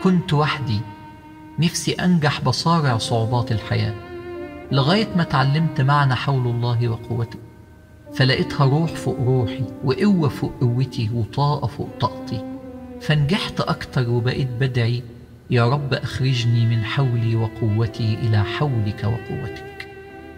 كنت وحدي نفسي أنجح بصارع صعوبات الحياة لغاية ما اتعلمت معنى حول الله وقوته فلقيتها روح فوق روحي وقوة فوق قوتي وطاقة فوق طاقتي فنجحت أكتر وبقيت بدعي يا رب أخرجني من حولي وقوتي إلى حولك وقوتك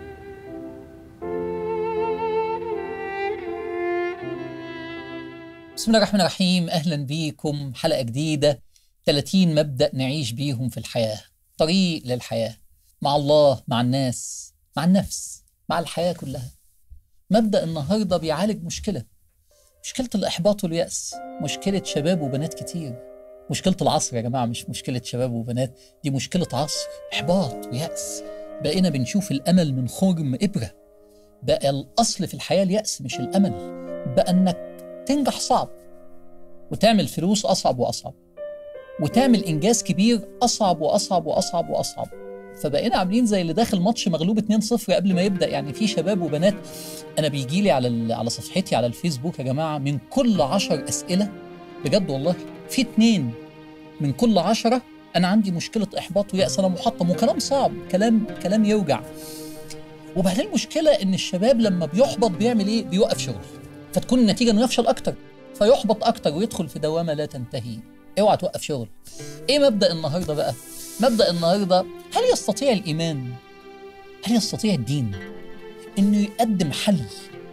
بسم الله الرحمن الرحيم أهلا بيكم حلقة جديدة 30 مبدأ نعيش بيهم في الحياة طريق للحياة مع الله مع الناس مع النفس مع الحياة كلها مبدأ النهاردة بيعالج مشكلة مشكلة الإحباط واليأس مشكلة شباب وبنات كتير مشكلة العصر يا جماعة مش مشكلة شباب وبنات دي مشكلة عصر إحباط ويأس بقينا بنشوف الأمل من خرم إبرة بقى الأصل في الحياة اليأس مش الأمل بقى إنك تنجح صعب وتعمل فلوس أصعب وأصعب وتعمل إنجاز كبير أصعب وأصعب وأصعب وأصعب فبقينا عاملين زي اللي داخل ماتش مغلوب 2-0 قبل ما يبدا يعني في شباب وبنات انا بيجي لي على على صفحتي على الفيسبوك يا جماعه من كل 10 اسئله بجد والله في اتنين من كل عشرة انا عندي مشكله احباط ويأس انا محطم وكلام صعب كلام كلام يوجع وبعدين المشكله ان الشباب لما بيحبط بيعمل ايه بيوقف شغل فتكون النتيجه انه يفشل اكتر فيحبط اكتر ويدخل في دوامه لا تنتهي اوعى توقف شغل ايه مبدا النهارده بقى مبدا النهارده هل يستطيع الايمان هل يستطيع الدين انه يقدم حل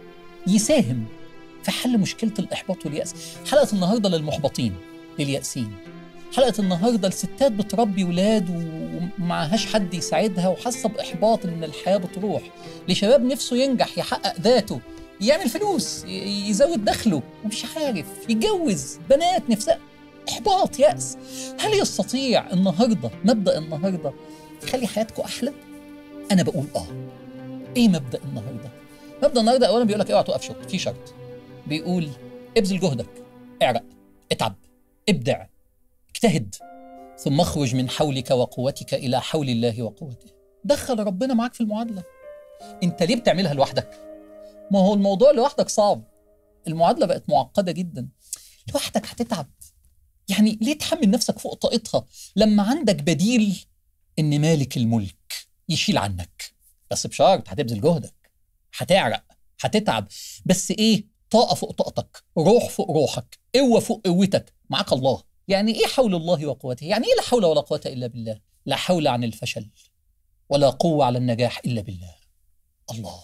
يساهم في حل مشكله الاحباط والياس حلقه النهارده للمحبطين للياسين حلقه النهارده لستات بتربي ولاد ومعهاش حد يساعدها وحاسه باحباط ان الحياه بتروح لشباب نفسه ينجح يحقق ذاته يعمل فلوس يزود دخله ومش عارف يتجوز بنات نفسها احباط ياس هل يستطيع النهارده مبدا النهارده يخلي حياتكم احلى انا بقول اه ايه مبدا النهارده مبدا النهارده اولا بيقول لك اوعى توقف شغل في شرط بيقول ابذل جهدك اعرق اتعب ابدع اجتهد ثم اخرج من حولك وقوتك الى حول الله وقوته دخل ربنا معاك في المعادله انت ليه بتعملها لوحدك ما هو الموضوع لوحدك صعب المعادله بقت معقده جدا لوحدك هتتعب يعني ليه تحمل نفسك فوق طاقتها لما عندك بديل ان مالك الملك يشيل عنك بس بشرط هتبذل جهدك هتعرق هتتعب بس ايه طاقه فوق طاقتك روح فوق روحك قوه فوق قوتك معاك الله يعني ايه حول الله وقوته يعني ايه لا حول ولا قوه الا بالله لا حول عن الفشل ولا قوه على النجاح الا بالله الله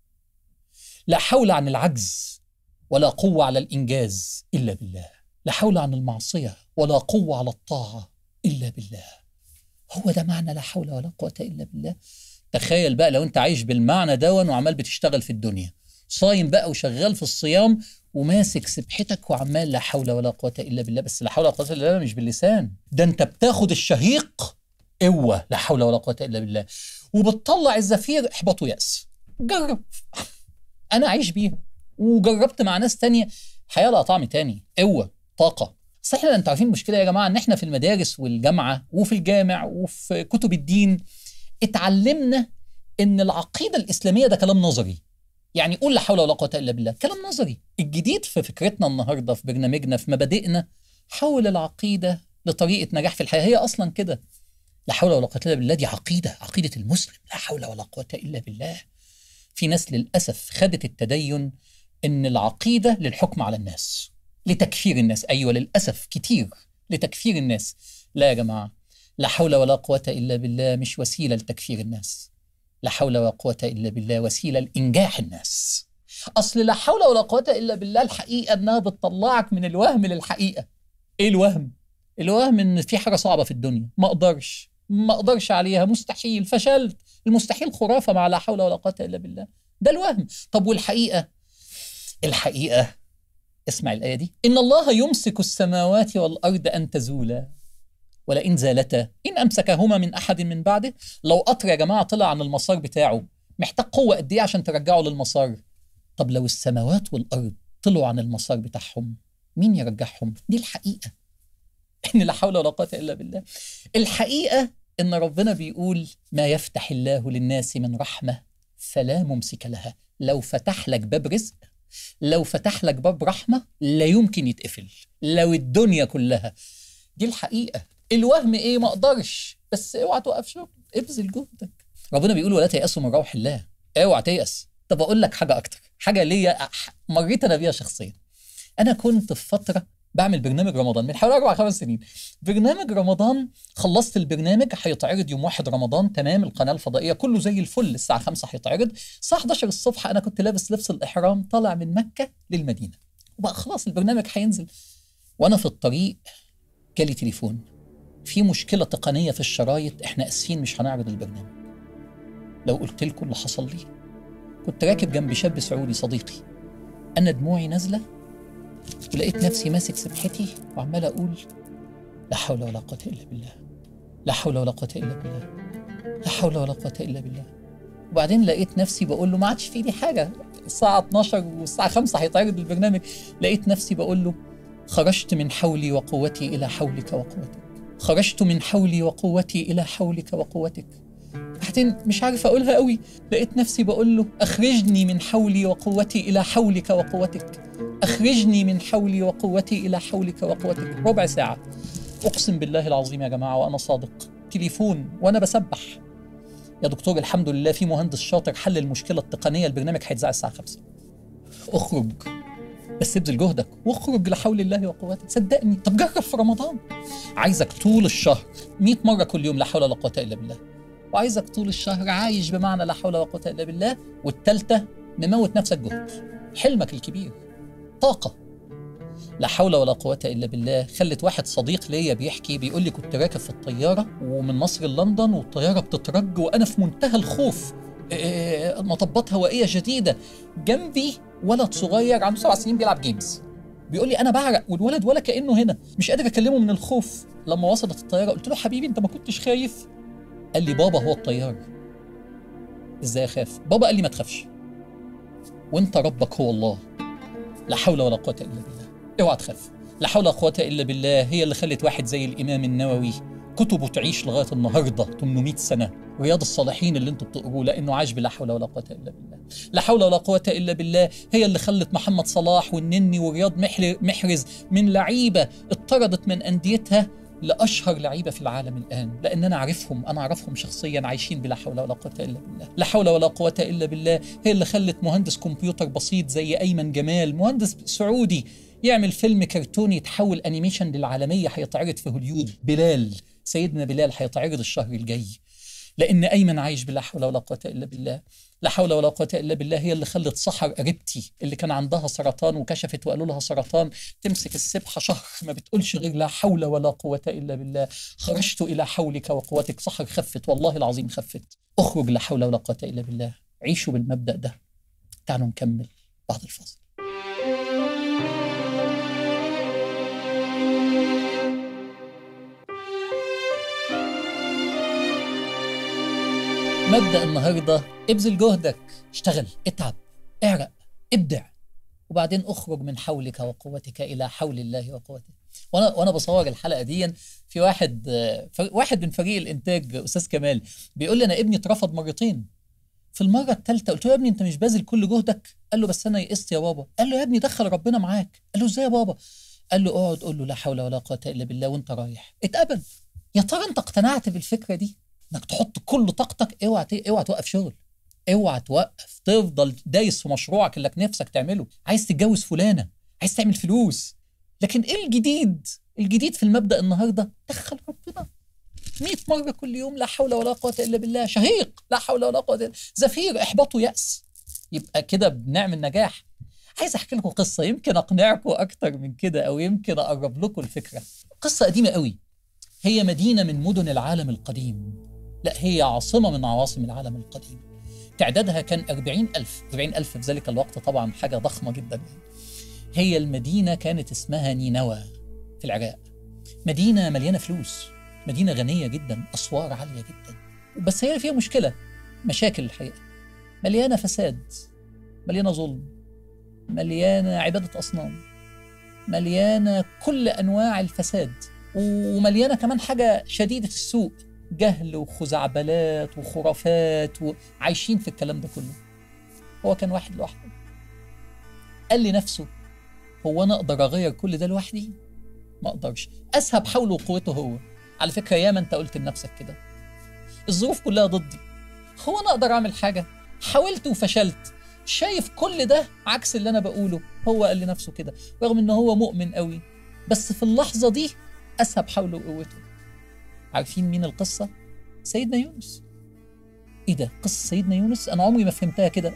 لا حول عن العجز ولا قوه على الانجاز الا بالله لا حول عن المعصية ولا قوة على الطاعة إلا بالله هو ده معنى لا حول ولا قوة إلا بالله تخيل بقى لو أنت عايش بالمعنى دون وعمال بتشتغل في الدنيا صايم بقى وشغال في الصيام وماسك سبحتك وعمال لا حول ولا قوة إلا بالله بس لا حول ولا قوة إلا بالله مش باللسان ده أنت بتاخد الشهيق قوة لا حول ولا قوة إلا بالله وبتطلع الزفير إحباط ويأس جرب أنا عايش بيها وجربت مع ناس تانية حياة لها طعم تاني قوة طاقه بس احنا انتوا عارفين المشكله يا جماعه ان احنا في المدارس والجامعه وفي الجامع وفي كتب الدين اتعلمنا ان العقيده الاسلاميه ده كلام نظري يعني قول لا حول ولا قوه الا بالله كلام نظري الجديد في فكرتنا النهارده في برنامجنا في مبادئنا حول العقيده لطريقه نجاح في الحياه هي اصلا كده لا حول ولا قوه الا بالله دي عقيده عقيده المسلم لا حول ولا قوه الا بالله في ناس للاسف خدت التدين ان العقيده للحكم على الناس لتكفير الناس ايوه للاسف كتير لتكفير الناس لا يا جماعه لا حول ولا قوه الا بالله مش وسيله لتكفير الناس لا حول ولا قوه الا بالله وسيله لانجاح الناس اصل لا حول ولا قوه الا بالله الحقيقه انها بتطلعك من الوهم للحقيقه ايه الوهم الوهم ان في حاجه صعبه في الدنيا ما اقدرش ما اقدرش عليها مستحيل فشلت المستحيل خرافه مع لا حول ولا قوه الا بالله ده الوهم طب والحقيقه الحقيقه اسمع الآية دي إن الله يمسك السماوات والأرض أن تزولا ولئن زالتا إن أمسكهما من أحد من بعده لو قطر يا جماعة طلع عن المسار بتاعه محتاج قوة قد إيه عشان ترجعه للمسار طب لو السماوات والأرض طلعوا عن المسار بتاعهم مين يرجعهم دي الحقيقة إن لا حول ولا قوة إلا بالله الحقيقة إن ربنا بيقول ما يفتح الله للناس من رحمة فلا ممسك لها لو فتح لك باب رزق لو فتح لك باب رحمة لا يمكن يتقفل لو الدنيا كلها دي الحقيقة الوهم ايه ما اقدرش بس اوعى توقف شغل ابذل جهدك ربنا بيقول ولا تيأسوا من روح الله اوعى تيأس طب اقول لك حاجه اكتر حاجه ليا أح- مريت انا بيها شخصيا انا كنت في فتره بعمل برنامج رمضان من حوالي اربع خمس سنين برنامج رمضان خلصت البرنامج هيتعرض يوم 1 رمضان تمام القناه الفضائيه كله زي الفل الساعه 5 هيتعرض الساعه 11 الصبح انا كنت لابس لبس الاحرام طالع من مكه للمدينه وبقى خلاص البرنامج هينزل وانا في الطريق جالي تليفون في مشكله تقنيه في الشرايط احنا اسفين مش هنعرض البرنامج لو قلت لكم اللي حصل لي كنت راكب جنب شاب سعودي صديقي انا دموعي نازله ولقيت نفسي ماسك سبحتي وعمال اقول لا حول ولا قوه الا بالله لا حول ولا قوه الا بالله لا حول ولا قوه الا بالله وبعدين لقيت نفسي بقول له ما عادش في ايدي حاجه الساعه 12 والساعه 5 هيتعرض البرنامج لقيت نفسي بقول له خرجت من حولي وقوتي الى حولك وقوتك خرجت من حولي وقوتي الى حولك وقوتك بعدين مش عارف اقولها قوي لقيت نفسي بقول له اخرجني من حولي وقوتي الى حولك وقوتك اخرجني من حولي وقوتي الى حولك وقوتك ربع ساعه اقسم بالله العظيم يا جماعه وانا صادق تليفون وانا بسبح يا دكتور الحمد لله في مهندس شاطر حل المشكله التقنيه البرنامج هيتذاع الساعه 5 اخرج بس ابذل جهدك واخرج لحول الله وقوته صدقني طب جرب في رمضان عايزك طول الشهر 100 مره كل يوم لا حول ولا قوه الا بالله وعايزك طول الشهر عايش بمعنى لا حول ولا قوه الا بالله والثالثه مموت نفسك جهد حلمك الكبير طاقه لا حول ولا قوة إلا بالله خلت واحد صديق ليا بيحكي بيقول لي كنت راكب في الطيارة ومن مصر لندن والطيارة بتترج وأنا في منتهى الخوف آه، مطبات هوائية جديدة جنبي ولد صغير عنده سبع سنين بيلعب جيمز بيقول لي انا بعرق والولد ولا كانه هنا مش قادر اكلمه من الخوف لما وصلت الطياره قلت له حبيبي انت ما كنتش خايف قال لي بابا هو الطيار ازاي اخاف بابا قال لي ما تخافش وانت ربك هو الله لا حول ولا قوه الا بالله اوعى تخاف لا حول ولا قوه الا بالله هي اللي خلت واحد زي الامام النووي كتبه تعيش لغايه النهارده 800 سنه رياض الصالحين اللي انتوا بتقروه لانه عاش بلا حول ولا قوه الا بالله لا حول ولا قوه الا بالله هي اللي خلت محمد صلاح والنني ورياض محل- محرز من لعيبه اطردت من انديتها لاشهر لعيبه في العالم الان لان انا عارفهم انا اعرفهم شخصيا عايشين بلا حول ولا قوه الا بالله لا حول ولا قوه الا بالله هي اللي خلت مهندس كمبيوتر بسيط زي ايمن جمال مهندس سعودي يعمل فيلم كرتوني يتحول انيميشن للعالميه هيتعرض في هوليود بلال سيدنا بلال هيتعرض الشهر الجاي لان ايمن عايش بلا حول ولا قوه الا بالله لا حول ولا قوه الا بالله هي اللي خلت سحر قريبتي اللي كان عندها سرطان وكشفت وقالوا لها سرطان تمسك السبحه شهر ما بتقولش غير لا حول ولا قوه الا بالله خرجت الى حولك وقوتك سحر خفت والله العظيم خفت اخرج لا حول ولا قوه الا بالله عيشوا بالمبدا ده تعالوا نكمل بعد الفاصل مبدا النهارده ابذل جهدك اشتغل اتعب اعرق ابدع وبعدين اخرج من حولك وقوتك الى حول الله وقوته وانا وانا بصور الحلقه دي في واحد آه، ف- واحد من فريق الانتاج استاذ كمال بيقول لي انا ابني اترفض مرتين في المره الثالثه قلت له يا ابني انت مش باذل كل جهدك قال له بس انا يئست يا بابا قال له يا ابني دخل ربنا معاك قال له ازاي يا بابا قال له اقعد قول له لا حول ولا قوه الا بالله وانت رايح اتقبل يا ترى انت اقتنعت بالفكره دي انك تحط كل طاقتك اوعى ت- اوعى توقف شغل اوعى توقف تفضل دايس في مشروعك اللي نفسك تعمله عايز تتجوز فلانه عايز تعمل فلوس لكن ايه الجديد الجديد في المبدا النهارده دخل ربنا 100 مره كل يوم لا حول ولا قوه الا بالله شهيق لا حول ولا قوه الا زفير احباط ويأس يبقى كده بنعمل نجاح عايز احكي لكم قصه يمكن اقنعكم اكتر من كده او يمكن اقرب لكم الفكره قصه قديمه قوي هي مدينه من مدن العالم القديم لا هي عاصمه من عواصم العالم القديم تعدادها كان 40 ألف 40 ألف في ذلك الوقت طبعا حاجة ضخمة جدا يعني. هي المدينة كانت اسمها نينوى في العراق مدينة مليانة فلوس مدينة غنية جدا أسوار عالية جدا بس هي فيها مشكلة مشاكل الحقيقة مليانة فساد مليانة ظلم مليانة عبادة أصنام مليانة كل أنواع الفساد ومليانة كمان حاجة شديدة السوء جهل وخزعبلات وخرافات وعايشين في الكلام ده كله هو كان واحد لوحده قال لنفسه هو انا اقدر اغير كل ده لوحدي ما اقدرش اسهب حوله وقوته هو على فكره ياما انت قلت لنفسك كده الظروف كلها ضدي هو انا اقدر اعمل حاجه حاولت وفشلت شايف كل ده عكس اللي انا بقوله هو قال لنفسه كده رغم ان هو مؤمن قوي بس في اللحظه دي اسهب حوله وقوته عارفين مين القصه سيدنا يونس ايه ده قصه سيدنا يونس انا عمري ما فهمتها كده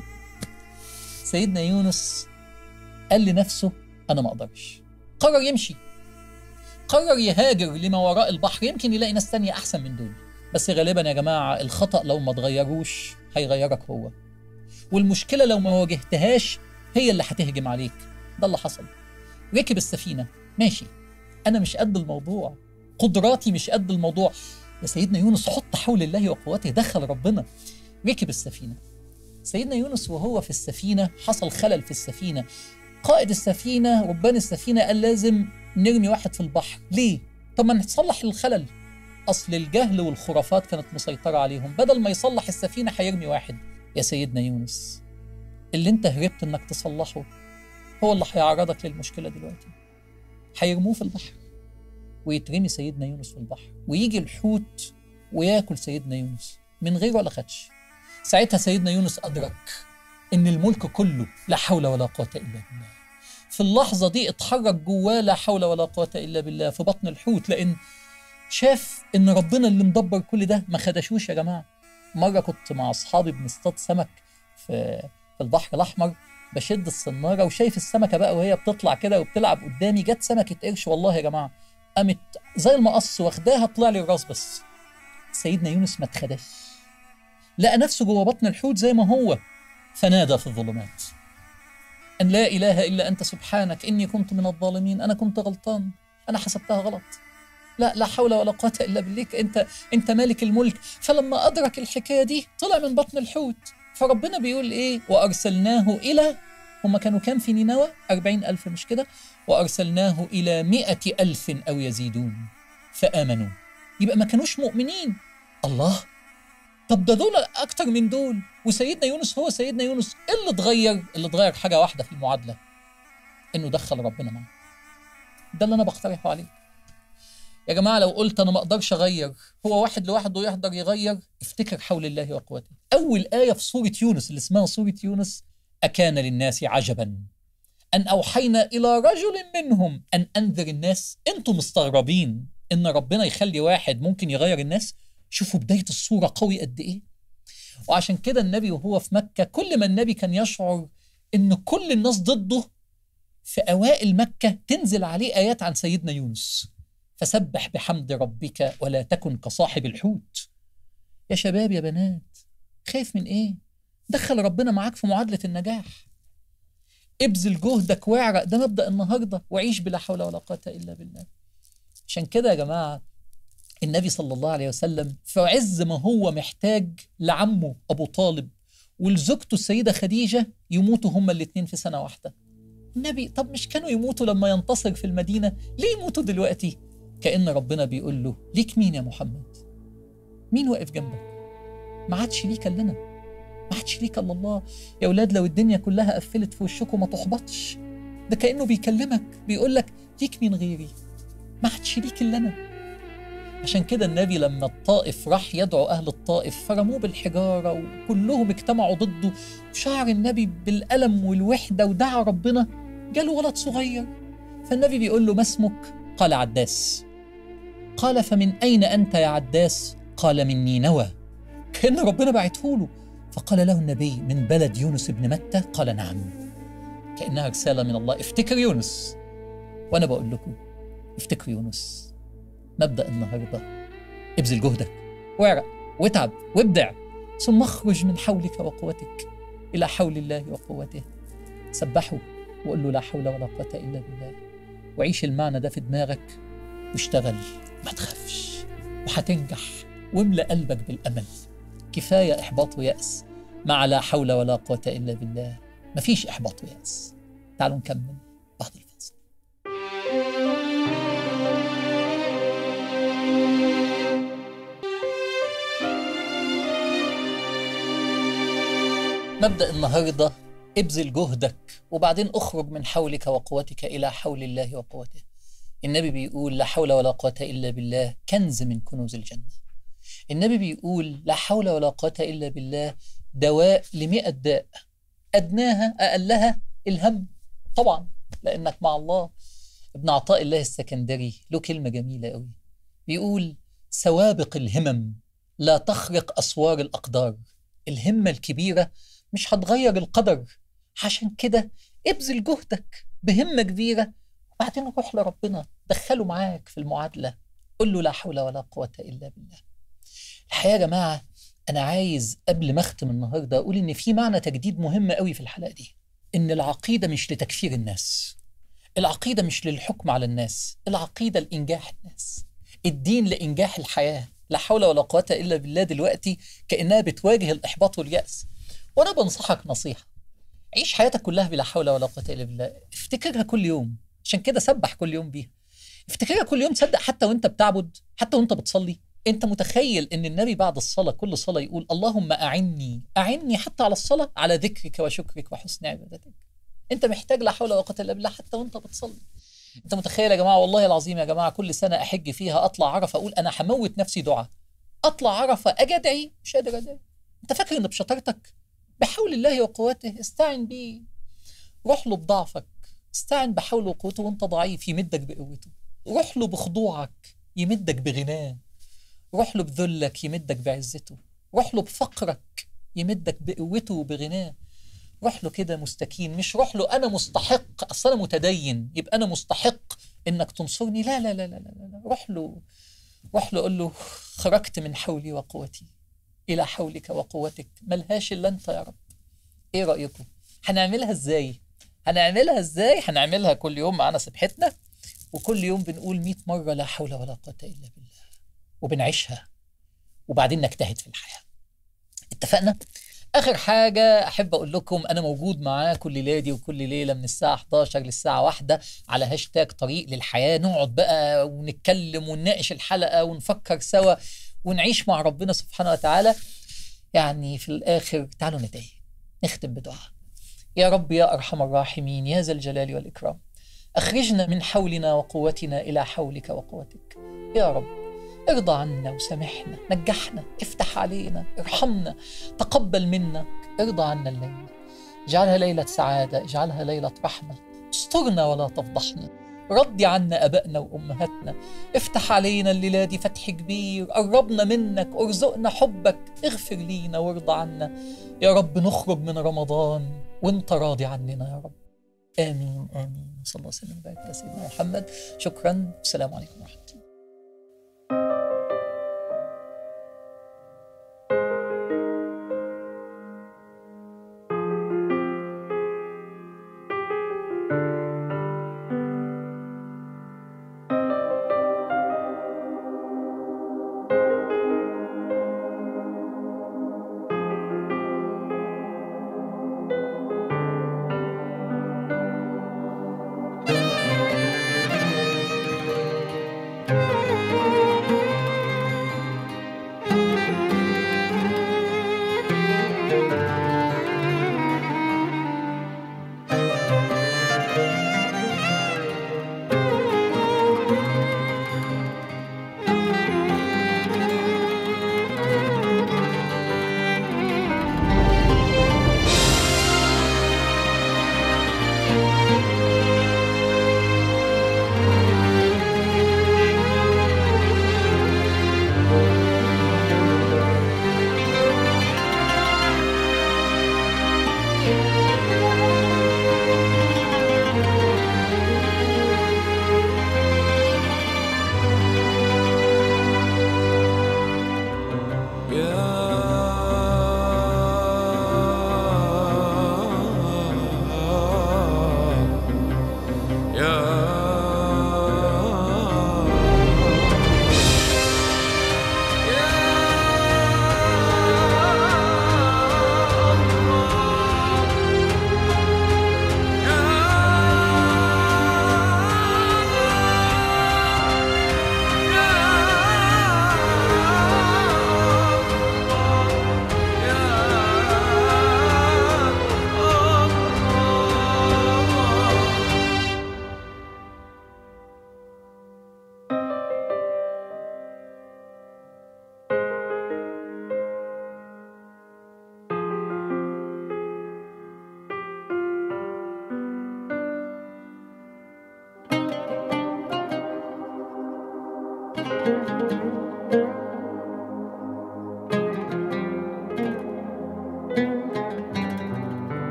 سيدنا يونس قال لنفسه انا ما اقدرش قرر يمشي قرر يهاجر لما وراء البحر يمكن يلاقي ناس تانية احسن من دول بس غالبا يا جماعه الخطا لو ما تغيروش هيغيرك هو والمشكله لو ما واجهتهاش هي اللي هتهجم عليك ده اللي حصل ركب السفينه ماشي انا مش قد الموضوع قدراتي مش قد الموضوع يا سيدنا يونس حط حول الله وقوته دخل ربنا ركب السفينه سيدنا يونس وهو في السفينه حصل خلل في السفينه قائد السفينه ربان السفينه قال لازم نرمي واحد في البحر ليه طب ما نصلح الخلل اصل الجهل والخرافات كانت مسيطره عليهم بدل ما يصلح السفينه هيرمي واحد يا سيدنا يونس اللي انت هربت انك تصلحه هو اللي هيعرضك للمشكله دلوقتي هيرموه في البحر ويترمي سيدنا يونس في البحر ويجي الحوت وياكل سيدنا يونس من غير ولا خدش ساعتها سيدنا يونس ادرك ان الملك كله لا حول ولا قوه الا بالله في اللحظه دي اتحرك جواه لا حول ولا قوه الا بالله في بطن الحوت لان شاف ان ربنا اللي مدبر كل ده ما خدشوش يا جماعه مره كنت مع اصحابي بنصطاد سمك في في البحر الاحمر بشد الصناره وشايف السمكه بقى وهي بتطلع كده وبتلعب قدامي جت سمكه قرش والله يا جماعه قامت زي المقص واخداها طلع لي الراس بس سيدنا يونس ما اتخدش لقى نفسه جوه بطن الحوت زي ما هو فنادى في الظلمات ان لا اله الا انت سبحانك اني كنت من الظالمين انا كنت غلطان انا حسبتها غلط لا لا حول ولا قوه الا بالله انت انت مالك الملك فلما ادرك الحكايه دي طلع من بطن الحوت فربنا بيقول ايه وارسلناه الى هم كانوا كام في نينوى أربعين ألف مش كده وأرسلناه إلى مئة ألف أو يزيدون فآمنوا يبقى ما كانوش مؤمنين الله طب ده دول أكتر من دول وسيدنا يونس هو سيدنا يونس إيه اللي اتغير اللي اتغير حاجة واحدة في المعادلة إنه دخل ربنا معاه ده اللي أنا بقترحه عليك يا جماعة لو قلت أنا ما أقدرش أغير هو واحد لوحده يقدر يغير افتكر حول الله وقوته أول آية في سورة يونس اللي اسمها سورة يونس أكان للناس عجبا أن أوحينا إلى رجل منهم أن أنذر الناس أنتم مستغربين إن ربنا يخلي واحد ممكن يغير الناس شوفوا بداية الصورة قوي قد إيه وعشان كده النبي وهو في مكة كل ما النبي كان يشعر إن كل الناس ضده في أوائل مكة تنزل عليه آيات عن سيدنا يونس فسبح بحمد ربك ولا تكن كصاحب الحوت يا شباب يا بنات خايف من إيه؟ دخل ربنا معاك في معادلة النجاح ابذل جهدك واعرق ده مبدأ النهاردة وعيش بلا حول ولا قوة إلا بالله عشان كده يا جماعة النبي صلى الله عليه وسلم في عز ما هو محتاج لعمه أبو طالب ولزوجته السيدة خديجة يموتوا هما الاتنين في سنة واحدة النبي طب مش كانوا يموتوا لما ينتصر في المدينة ليه يموتوا دلوقتي كأن ربنا بيقول له ليك مين يا محمد مين واقف جنبك ما عادش ليك إلا أنا ما عادش ليك الا الله يا اولاد لو الدنيا كلها قفلت في وشكم ما تحبطش ده كانه بيكلمك بيقول لك ليك مين غيري ما عادش ليك الا انا عشان كده النبي لما الطائف راح يدعو اهل الطائف فرموه بالحجاره وكلهم اجتمعوا ضده وشعر النبي بالالم والوحده ودعا ربنا جاله ولد صغير فالنبي بيقول له ما اسمك قال عداس قال فمن اين انت يا عداس قال من نينوى كان ربنا بعته له فقال له النبي من بلد يونس بن متى قال نعم كأنها رسالة من الله افتكر يونس وأنا بقول لكم افتكر يونس مبدأ النهاردة ابذل جهدك واعرق واتعب وابدع ثم اخرج من حولك وقوتك إلى حول الله وقوته سبحه وقول له لا حول ولا قوة إلا بالله وعيش المعنى ده في دماغك واشتغل ما تخافش وهتنجح واملأ قلبك بالأمل كفاية إحباط ويأس مع لا حول ولا قوة إلا بالله مفيش إحباط ويأس تعالوا نكمل بعد الفاصل مبدأ النهاردة ابذل جهدك وبعدين اخرج من حولك وقوتك إلى حول الله وقوته النبي بيقول لا حول ولا قوة إلا بالله كنز من كنوز الجنة النبي بيقول لا حول ولا قوة إلا بالله دواء لمئة داء أدناها أقلها الهم طبعا لأنك مع الله ابن عطاء الله السكندري له كلمة جميلة قوي بيقول سوابق الهمم لا تخرق أسوار الأقدار الهمة الكبيرة مش هتغير القدر عشان كده ابذل جهدك بهمة كبيرة وبعدين روح لربنا دخله معاك في المعادلة قل له لا حول ولا قوة إلا بالله الحقيقة يا جماعة أنا عايز قبل ما أختم النهاردة أقول إن في معنى تجديد مهم قوي في الحلقة دي إن العقيدة مش لتكفير الناس العقيدة مش للحكم على الناس العقيدة لإنجاح الناس الدين لإنجاح الحياة لا حول ولا قوة إلا بالله دلوقتي كأنها بتواجه الإحباط واليأس وأنا بنصحك نصيحة عيش حياتك كلها بلا حول ولا قوة إلا بالله افتكرها كل يوم عشان كده سبح كل يوم بيها افتكرها كل يوم صدق حتى وانت بتعبد حتى وانت بتصلي انت متخيل ان النبي بعد الصلاة كل صلاة يقول اللهم أعني أعني حتى على الصلاة على ذكرك وشكرك وحسن عبادتك انت محتاج لا حول ولا قوة إلا بالله حتى وانت بتصلي انت متخيل يا جماعة والله العظيم يا جماعة كل سنة أحج فيها أطلع عرفة أقول أنا هموت نفسي دعاء أطلع عرفة أجي أدعي مش قادر أدعي انت فاكر ان بشطارتك بحول الله وقوته استعن بيه روح له بضعفك استعن بحوله وقوته وانت ضعيف يمدك بقوته روح له بخضوعك يمدك بغناه روح له بذلك يمدك بعزته روح له بفقرك يمدك بقوته وبغناه روح له كده مستكين مش روح له انا مستحق اصل انا متدين يبقى انا مستحق انك تنصرني لا لا لا لا لا, لا. روح له روح له قول له خرجت من حولي وقوتي الى حولك وقوتك ملهاش الا انت يا رب ايه رايكم هنعملها ازاي هنعملها ازاي هنعملها كل يوم معانا سبحتنا وكل يوم بنقول 100 مره لا حول ولا قوه الا بالله وبنعيشها وبعدين نجتهد في الحياه اتفقنا اخر حاجه احب اقول لكم انا موجود معاكم كل ليلة وكل ليله من الساعه 11 للساعه 1 على هاشتاج طريق للحياه نقعد بقى ونتكلم ونناقش الحلقه ونفكر سوا ونعيش مع ربنا سبحانه وتعالى يعني في الاخر تعالوا ندعي نختم بدعاء يا رب يا ارحم الراحمين يا ذا الجلال والاكرام اخرجنا من حولنا وقوتنا الى حولك وقوتك يا رب ارضى عنا وسامحنا نجحنا افتح علينا ارحمنا تقبل منك ارضى عنا الليل اجعلها ليلة سعادة اجعلها ليلة رحمة استرنا ولا تفضحنا ردي عنا أبائنا وأمهاتنا افتح علينا الليلة دي فتح كبير قربنا منك ارزقنا حبك اغفر لينا وارضى عنا يا رب نخرج من رمضان وانت راضي عننا يا رب آمين آمين صلى الله وسلم وبارك على سيدنا محمد شكرا والسلام عليكم ورحمة الله